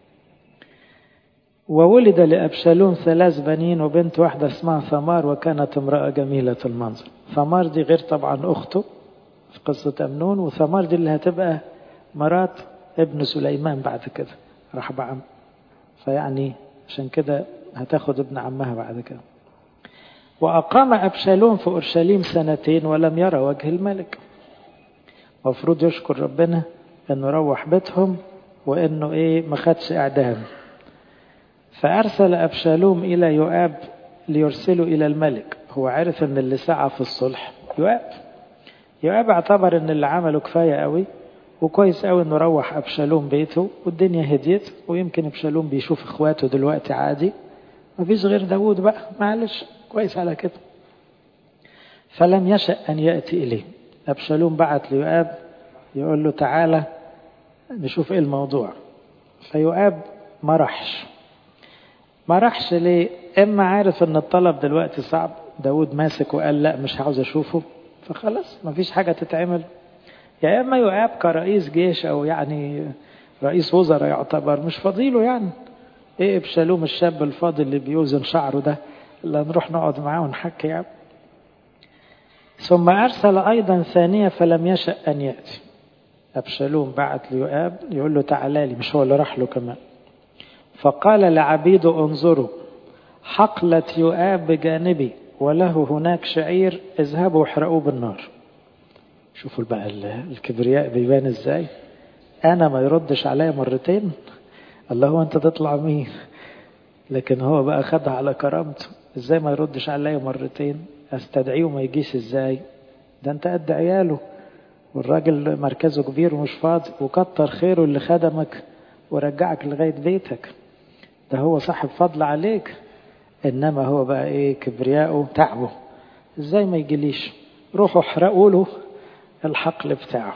وولد لأبشالوم ثلاث بنين وبنت واحدة اسمها ثمار وكانت امرأة جميلة المنظر ثمار دي غير طبعا أخته في قصة أمنون وثمار دي اللي هتبقى مرات ابن سليمان بعد كده راح بعم فيعني عشان كده هتاخد ابن عمها بعد كده وأقام أبشالوم في أورشليم سنتين ولم يرى وجه الملك مفروض يشكر ربنا انه روح بيتهم وانه ايه ما خدش اعدام فارسل ابشالوم الى يؤاب ليرسله الى الملك هو عارف ان اللي سعى في الصلح يؤاب يؤاب اعتبر ان اللي عمله كفايه قوي وكويس قوي انه روح ابشالوم بيته والدنيا هديت ويمكن ابشالوم بيشوف اخواته دلوقتي عادي مفيش غير داوود بقى معلش كويس على كده فلم يشأ ان ياتي اليه ابشالوم بعت ليؤاب يقول له تعالى نشوف ايه الموضوع فيؤاب ما راحش ما راحش ليه اما عارف ان الطلب دلوقتي صعب داود ماسك وقال لا مش عاوز اشوفه فخلاص ما فيش حاجة تتعمل يا اما يؤاب كرئيس جيش او يعني رئيس وزراء يعتبر مش فضيله يعني ايه ابشالوم الشاب الفاضل اللي بيوزن شعره ده اللي نروح نقعد معاه ونحكي يعني ثم أرسل أيضا ثانية فلم يشأ أن يأتي أبشالوم بعت ليؤاب يقول له تعالى لي مش هو اللي راح له كمان فقال لعبيده انظروا حقلة يؤاب بجانبي وله هناك شعير اذهبوا واحرقوه بالنار شوفوا بقى الكبرياء بيبان ازاي انا ما يردش عليا مرتين الله هو انت تطلع مين لكن هو بقى خدها على كرامته ازاي ما يردش عليا مرتين استدعيه وما يجيش ازاي ده انت قد عياله والراجل مركزه كبير ومش فاضي وكتر خيره اللي خدمك ورجعك لغاية بيتك ده هو صاحب فضل عليك انما هو بقى ايه كبرياءه تعبه ازاي ما يجيليش روحوا احرقوا له الحقل بتاعه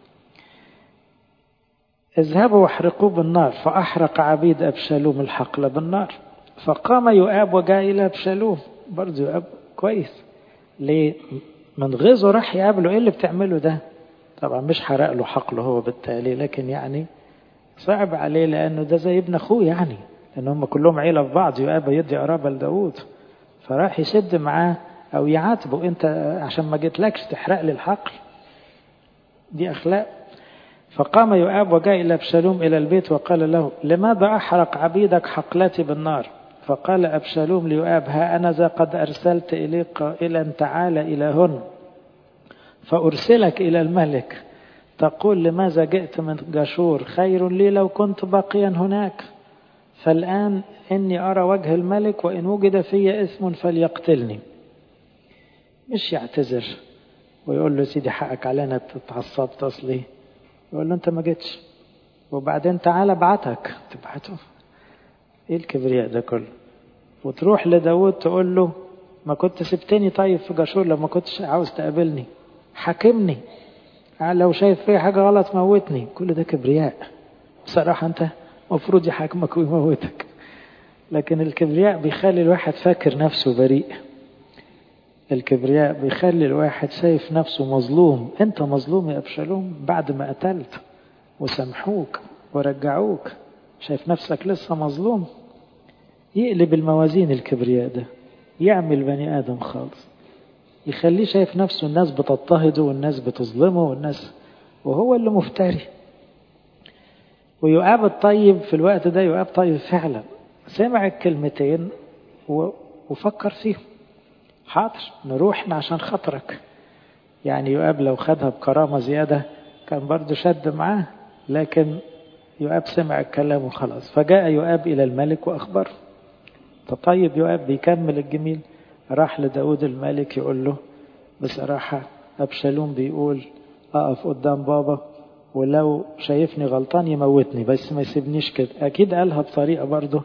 اذهبوا واحرقوه بالنار فاحرق عبيد ابشالوم الحقل بالنار فقام يؤاب وجاء الى ابشالوم برضه يؤاب كويس ليه من غيظه راح يقابله ايه اللي بتعمله ده طبعا مش حرق له حقله هو بالتالي لكن يعني صعب عليه لانه ده زي ابن اخوه يعني لان هم كلهم عيله في بعض يؤاب يدي قرابه لداوود فراح يشد معاه او يعاتبه انت عشان ما جيتلكش تحرق لي الحقل دي اخلاق فقام يؤاب وجاء الى ابشالوم الى البيت وقال له لماذا احرق عبيدك حقلتي بالنار فقال أبشالوم ليؤاب ها أنا ذا قد أرسلت إليك قائلا تعال إلى هن فأرسلك إلى الملك تقول لماذا جئت من جاشور خير لي لو كنت باقيا هناك فالآن إني أرى وجه الملك وإن وجد في اسم فليقتلني مش يعتذر ويقول له سيدي حقك علينا اتعصبت أصلي يقول له أنت ما جيتش وبعدين تعال ابعتك تبعته ايه الكبرياء ده كله وتروح لداود تقول له ما كنت سبتني طيب في جاشور لما كنتش عاوز تقابلني حاكمني لو شايف فيا حاجة غلط موتني كل ده كبرياء بصراحة انت مفروض يحاكمك ويموتك لكن الكبرياء بيخلي الواحد فاكر نفسه بريء الكبرياء بيخلي الواحد شايف نفسه مظلوم انت مظلوم يا ابشالوم بعد ما قتلت وسامحوك ورجعوك شايف نفسك لسه مظلوم يقلب الموازين الكبرياء ده يعمل بني آدم خالص يخليه شايف نفسه الناس بتضطهده والناس بتظلمه والناس وهو اللي مفتري ويؤاب الطيب في الوقت ده يؤاب طيب فعلا سمع الكلمتين وفكر فيهم حاضر نروح عشان خاطرك يعني يؤاب لو خدها بكرامة زيادة كان برضه شد معاه لكن يؤاب سمع الكلام وخلاص فجاء يؤاب إلى الملك وأخبره طيب يؤاب بيكمل الجميل راح لداود الملك يقول له بصراحة أبشالوم بيقول أقف قدام بابا ولو شايفني غلطان يموتني بس ما يسيبنيش كده أكيد قالها بطريقة برضه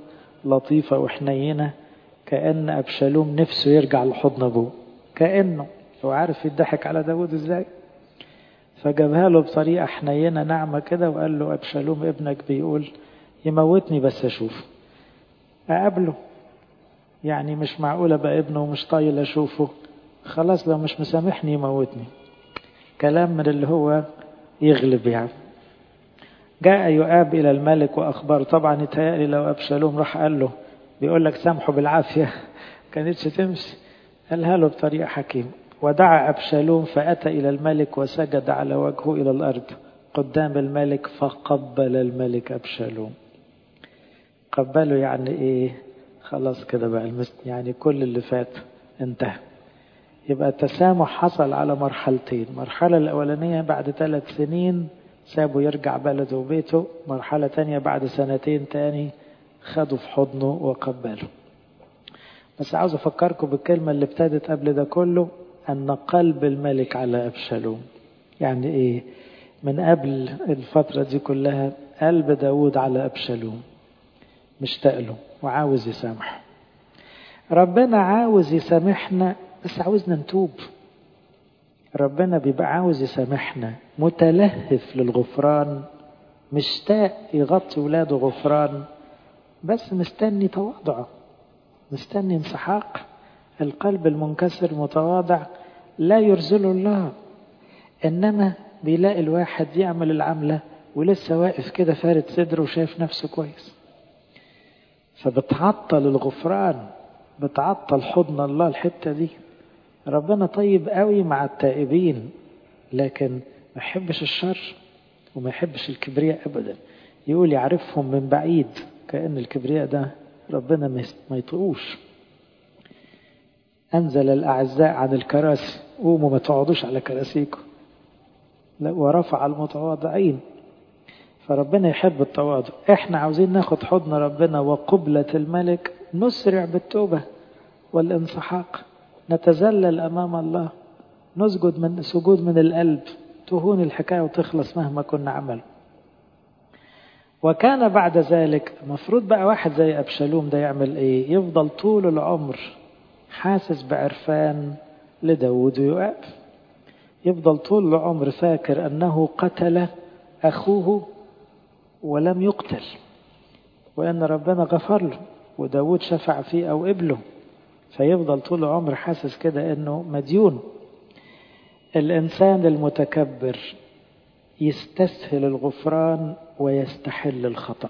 لطيفة وحنينة كأن أبشالوم نفسه يرجع لحضن أبوه كأنه هو عارف يضحك على داود إزاي فجابها له بطريقة حنينة ناعمة كده وقال له أبشالوم ابنك بيقول يموتني بس أشوفه أقابله يعني مش معقولة بقى ابنه ومش طايل أشوفه خلاص لو مش مسامحني يموتني كلام من اللي هو يغلب يعني جاء يؤاب إلى الملك وأخبر طبعا يتهيألي لو أبشالوم راح قال له بيقول لك سامحه بالعافية كانتش تمشي قالها له بطريقة حكيمة ودعا أبشالوم فأتى إلى الملك وسجد على وجهه إلى الأرض قدام الملك فقبل الملك أبشالوم قبله يعني إيه خلاص كده بقى المس... يعني كل اللي فات انتهى يبقى التسامح حصل على مرحلتين المرحلة الأولانية بعد ثلاث سنين سابه يرجع بلده وبيته مرحلة تانية بعد سنتين تاني خده في حضنه وقبله بس عاوز أفكركم بالكلمة اللي ابتدت قبل ده كله أن قلب الملك على أبشالوم يعني إيه من قبل الفترة دي كلها قلب داود على أبشالوم مشتاق له وعاوز يسامحه ربنا عاوز يسامحنا بس عاوزنا نتوب ربنا بيبقى عاوز يسامحنا متلهف للغفران مشتاق يغطي ولاده غفران بس مستني تواضعه مستني انسحاق القلب المنكسر متواضع لا يرزله الله انما بيلاقي الواحد يعمل العمله ولسه واقف كده فارد صدره وشايف نفسه كويس فبتعطل الغفران بتعطل حضن الله الحته دي ربنا طيب قوي مع التائبين لكن ما يحبش الشر وما يحبش الكبرياء ابدا يقول يعرفهم من بعيد كأن الكبرياء ده ربنا ما يطقوش أنزل الأعزاء عن الكراسي قوموا ما تقعدوش على كراسيكم ورفع المتواضعين فربنا يحب التواضع احنا عاوزين ناخد حضن ربنا وقبلة الملك نسرع بالتوبة والانسحاق نتذلل أمام الله نسجد من سجود من القلب تهون الحكاية وتخلص مهما كنا عمل وكان بعد ذلك المفروض بقى واحد زي أبشالوم ده يعمل إيه يفضل طول العمر حاسس بعرفان لداود ويؤاب يفضل طول العمر فاكر أنه قتل أخوه ولم يقتل وأن ربنا غفر له وداود شفع فيه أو قبله فيفضل طول العمر حاسس كده أنه مديون الإنسان المتكبر يستسهل الغفران ويستحل الخطأ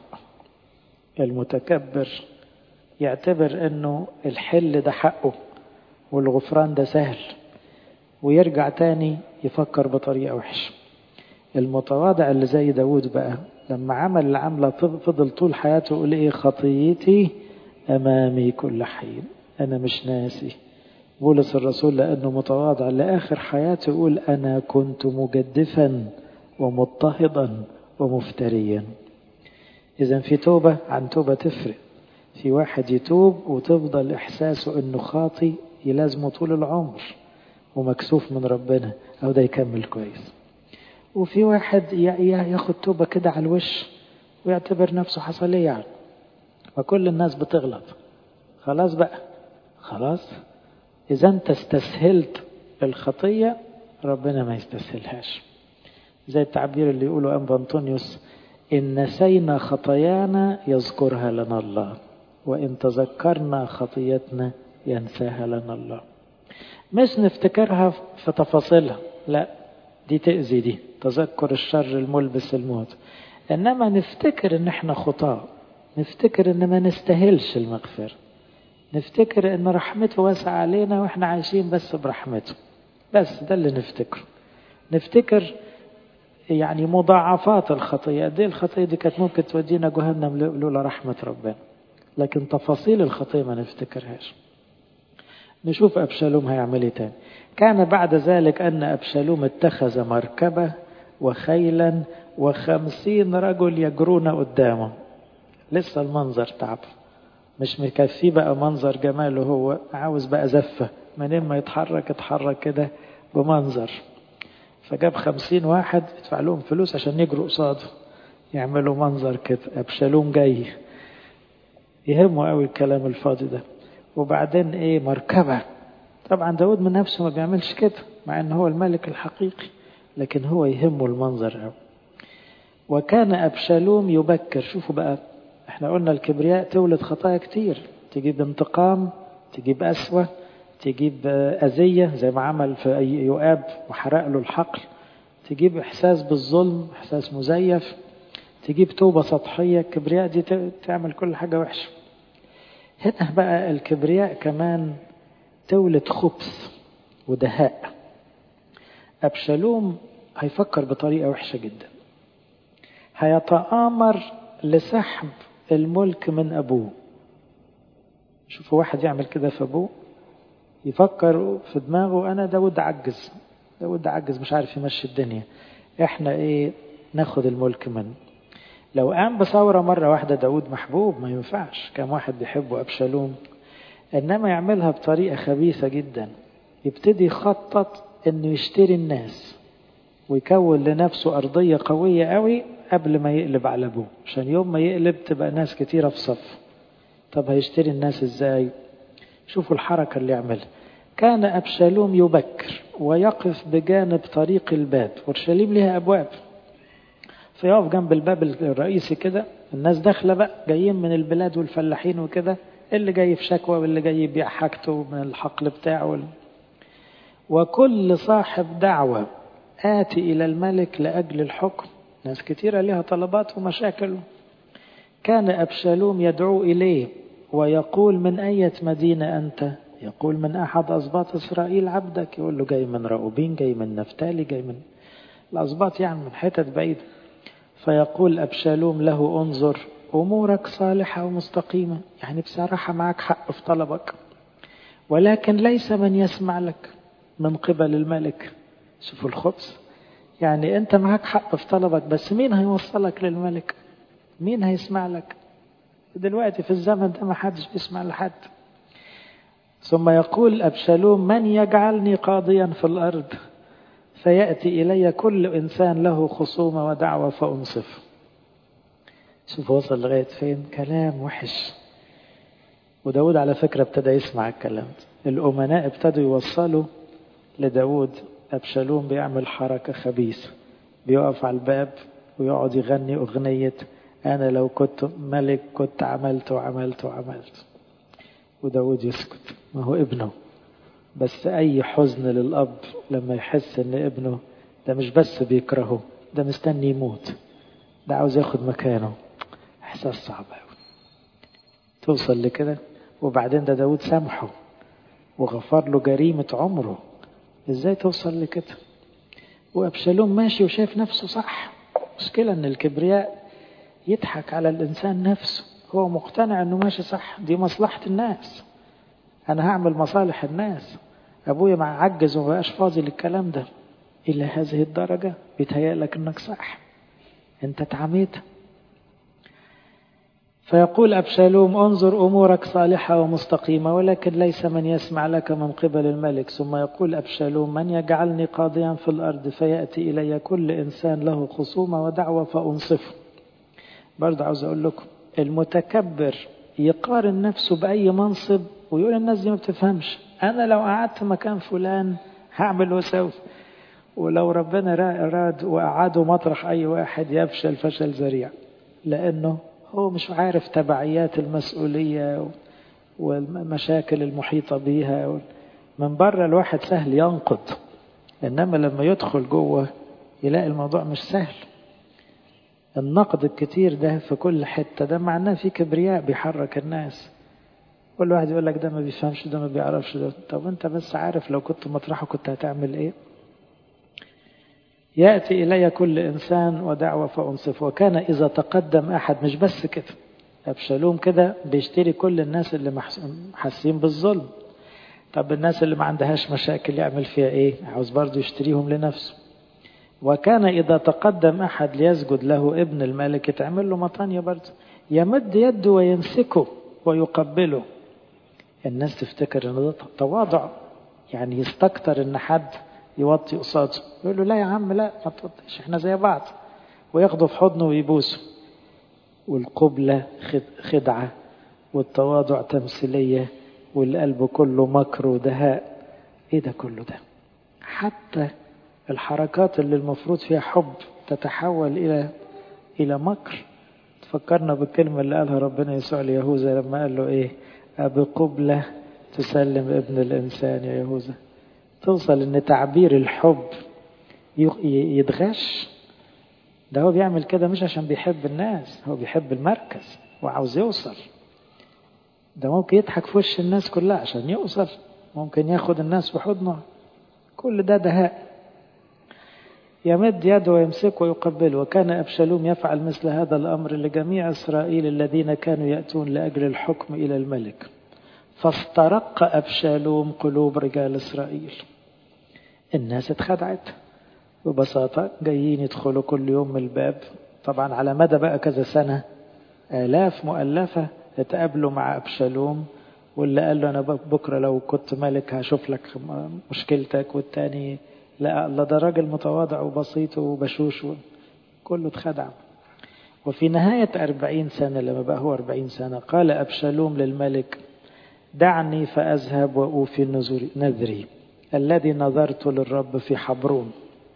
المتكبر يعتبر أنه الحل ده حقه والغفران ده سهل ويرجع تاني يفكر بطريقة وحشة المتواضع اللي زي داود بقى لما عمل العملة فضل طول حياته يقول ايه خطيتي أمامي كل حين أنا مش ناسي بولس الرسول لأنه متواضع لآخر حياته يقول أنا كنت مجدفا ومضطهدا ومفتريا إذا في توبة عن توبة تفرق في واحد يتوب وتفضل إحساسه أنه خاطي يلازمه طول العمر ومكسوف من ربنا أو ده يكمل كويس وفي واحد ياخد توبة كده على الوش ويعتبر نفسه حصل ايه يعني فكل الناس بتغلط خلاص بقى خلاص إذا أنت استسهلت الخطية ربنا ما يستسهلهاش زي التعبير اللي يقوله أنبا أنطونيوس إن نسينا خطايانا يذكرها لنا الله وإن تذكرنا خطيتنا ينساها لنا الله مش نفتكرها في تفاصيلها لا دي تأذي دي تذكر الشر الملبس الموت إنما نفتكر إن إحنا خطاة نفتكر إن ما نستاهلش المغفرة نفتكر إن رحمته واسعة علينا وإحنا عايشين بس برحمته بس ده اللي نفتكره نفتكر يعني مضاعفات الخطية دي الخطية دي كانت ممكن تودينا جهنم لولا رحمة ربنا لكن تفاصيل الخطية ما نفتكرهاش نشوف أبشالوم هيعمل ايه تاني كان بعد ذلك أن أبشالوم اتخذ مركبة وخيلا وخمسين رجل يجرون قدامه لسه المنظر تعب مش مكفيه بقى منظر جماله هو عاوز بقى زفة منين ما يتحرك يتحرك كده بمنظر فجاب خمسين واحد يدفع لهم فلوس عشان يجروا قصاده يعملوا منظر كده أبشالوم جاي يهمه قوي الكلام الفاضي ده وبعدين ايه مركبة طبعا داود من نفسه ما بيعملش كده مع ان هو الملك الحقيقي لكن هو يهمه المنظر قوي وكان أبشالوم يبكر شوفوا بقى احنا قلنا الكبرياء تولد خطايا كتير تجيب انتقام تجيب أسوة تجيب أذية زي ما عمل في يؤاب وحرق له الحقل تجيب إحساس بالظلم إحساس مزيف تجيب توبة سطحية الكبرياء دي تعمل كل حاجة وحشة هنا بقى الكبرياء كمان تولد خبث ودهاء أبشالوم هيفكر بطريقة وحشة جدا هيتآمر لسحب الملك من أبوه شوفوا واحد يعمل كده في أبوه يفكر في دماغه أنا داود عجز داود عجز مش عارف يمشي الدنيا احنا ايه ناخد الملك منه لو قام بثورة مرة واحدة داود محبوب ما ينفعش كان واحد بيحبه أبشالوم إنما يعملها بطريقة خبيثة جدا يبتدي يخطط إنه يشتري الناس ويكون لنفسه أرضية قوية قوي قبل ما يقلب على أبوه عشان يوم ما يقلب تبقى ناس كتيرة في صف طب هيشتري الناس إزاي شوفوا الحركة اللي يعملها كان أبشالوم يبكر ويقف بجانب طريق الباب أورشليم لها أبواب فيقف جنب الباب الرئيسي كده الناس داخله بقى جايين من البلاد والفلاحين وكده اللي جاي في شكوى واللي جاي يبيع حاجته من الحقل بتاعه وكل صاحب دعوة آتي إلى الملك لأجل الحكم ناس كتيرة لها طلبات ومشاكل كان أبشالوم يدعو إليه ويقول من أية مدينة أنت يقول من أحد أسباط إسرائيل عبدك يقول له جاي من رأوبين جاي من نفتالي جاي من الأسباط يعني من حتت بعيدة فيقول أبشالوم له انظر أمورك صالحة ومستقيمة يعني بصراحة معك حق في طلبك ولكن ليس من يسمع لك من قبل الملك شوفوا الخبز يعني أنت معك حق في طلبك بس مين هيوصلك للملك مين هيسمع لك دلوقتي في الزمن ده ما حدش بيسمع لحد ثم يقول أبشالوم من يجعلني قاضيا في الأرض فيأتي إلي كل إنسان له خصومة ودعوة فأنصف شوف وصل لغاية فين كلام وحش وداود على فكرة ابتدى يسمع الكلام ده الأمناء ابتدوا يوصلوا لداود أبشالوم بيعمل حركة خبيثة بيقف على الباب ويقعد يغني أغنية أنا لو كنت ملك كنت عملت وعملت وعملت وداود يسكت ما هو ابنه بس أي حزن للأب لما يحس إن ابنه ده مش بس بيكرهه ده مستني يموت ده عاوز ياخد مكانه إحساس صعب أوي توصل لكده وبعدين ده داود سامحه وغفر له جريمة عمره إزاي توصل لكده وأبشالوم ماشي وشايف نفسه صح مشكلة إن الكبرياء يضحك على الإنسان نفسه هو مقتنع إنه ماشي صح دي مصلحة الناس أنا هعمل مصالح الناس أبويا مع عجز وما بقاش فاضي للكلام ده إلى هذه الدرجة بيتهيأ لك إنك صح أنت اتعميت فيقول أبشالوم انظر أمورك صالحة ومستقيمة ولكن ليس من يسمع لك من قبل الملك ثم يقول أبشالوم من يجعلني قاضيا في الأرض فيأتي إلي كل إنسان له خصومة ودعوة فأنصفه برضه عاوز أقول لكم المتكبر يقارن نفسه بأي منصب ويقول الناس دي ما بتفهمش أنا لو قعدت مكان فلان هعمل وسوي ولو ربنا أراد وقعده مطرح أي واحد يفشل فشل ذريع لأنه هو مش عارف تبعيات المسؤولية والمشاكل المحيطة بيها من بره الواحد سهل ينقض إنما لما يدخل جوه يلاقي الموضوع مش سهل النقد الكتير ده في كل حتة ده معناه في كبرياء بيحرك الناس كل واحد يقول لك ده ما بيفهمش ده ما بيعرفش ده طب انت بس عارف لو كنت مطرحه كنت هتعمل ايه يأتي إلي كل إنسان ودعوة فأنصف وكان إذا تقدم أحد مش بس كده أبشالوم كده بيشتري كل الناس اللي حاسين بالظلم طب الناس اللي ما عندهاش مشاكل يعمل فيها إيه عاوز برضه يشتريهم لنفسه وكان إذا تقدم أحد ليسجد له ابن الملك يتعمل له مطانية برضه يمد يده ويمسكه ويقبله الناس تفتكر ان ده تواضع يعني يستكتر ان حد يوطي قصاده يقول له لا يا عم لا ما توطيش احنا زي بعض وياخده في حضنه ويبوسه والقبلة خدعة والتواضع تمثيلية والقلب كله مكر ودهاء ايه ده كله ده حتى الحركات اللي المفروض فيها حب تتحول الى الى مكر تفكرنا بالكلمة اللي قالها ربنا يسوع ليهوذا لما قال له ايه أبقبلة تسلم ابن الإنسان يا يهوذا توصل ان تعبير الحب يتغش ده هو بيعمل كده مش عشان بيحب الناس هو بيحب المركز وعاوز يوصل ده ممكن يضحك في وش الناس كلها عشان يوصل ممكن ياخد الناس بحضنه كل ده دهاء يمد يده ويمسكه ويقبله وكان أبشالوم يفعل مثل هذا الأمر لجميع إسرائيل الذين كانوا يأتون لأجل الحكم إلى الملك فاسترق أبشالوم قلوب رجال إسرائيل الناس اتخدعت ببساطة جايين يدخلوا كل يوم من الباب طبعا على مدى بقى كذا سنة آلاف مؤلفة اتقابلوا مع أبشالوم واللي قال له أنا بكرة لو كنت ملك هشوف لك مشكلتك والتاني لا الله ده راجل متواضع وبسيط وبشوش كله اتخدع وفي نهاية أربعين سنة لما بقى هو أربعين سنة قال أبشالوم للملك دعني فأذهب وأوفي نذري الذي نذرت للرب في حبرون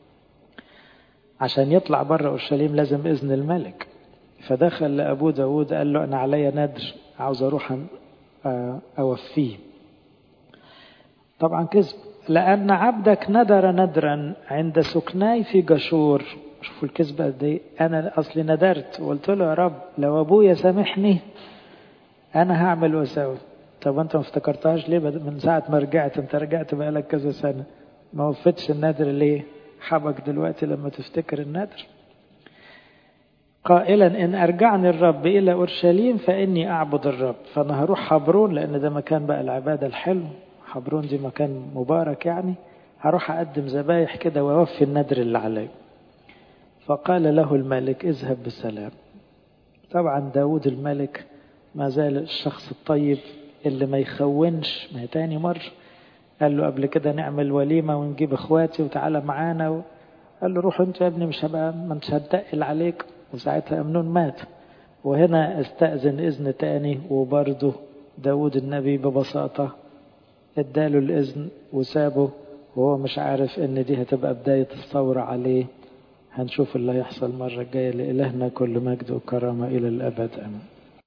عشان يطلع بره أورشليم لازم إذن الملك فدخل لأبو داود قال له أنا عليا ندر عاوز أروح أوفيه طبعا كذب لأن عبدك ندر ندرا عند سكناي في جشور شوفوا الكذبة دي أنا أصلي ندرت وقلت له يا رب لو أبويا سامحني أنا هعمل وأسوي طب أنت ما افتكرتهاش ليه من ساعة ما رجعت أنت رجعت بقالك كذا سنة ما وفتش النادر ليه حبك دلوقتي لما تفتكر النادر قائلا إن أرجعني الرب إلى أورشليم فإني أعبد الرب فأنا هروح حبرون لأن ده مكان بقى العبادة الحلو حبرون دي مكان مبارك يعني هروح أقدم ذبايح كده وأوفي النذر اللي علي فقال له الملك اذهب بسلام طبعا داود الملك ما زال الشخص الطيب اللي ما يخونش ما هي تاني مرة قال له قبل كده نعمل وليمة ونجيب اخواتي وتعالى معانا و... قال له روح انت يا ابني مش هبقى ما مش هتقل عليك وساعتها أمنون مات وهنا استأذن إذن تاني وبرضه داود النبي ببساطة اداله الإذن وسابه وهو مش عارف ان دي هتبقى بداية الثورة عليه هنشوف اللي هيحصل المرة الجاية لإلهنا كل مجد وكرامة إلى الأبد أمين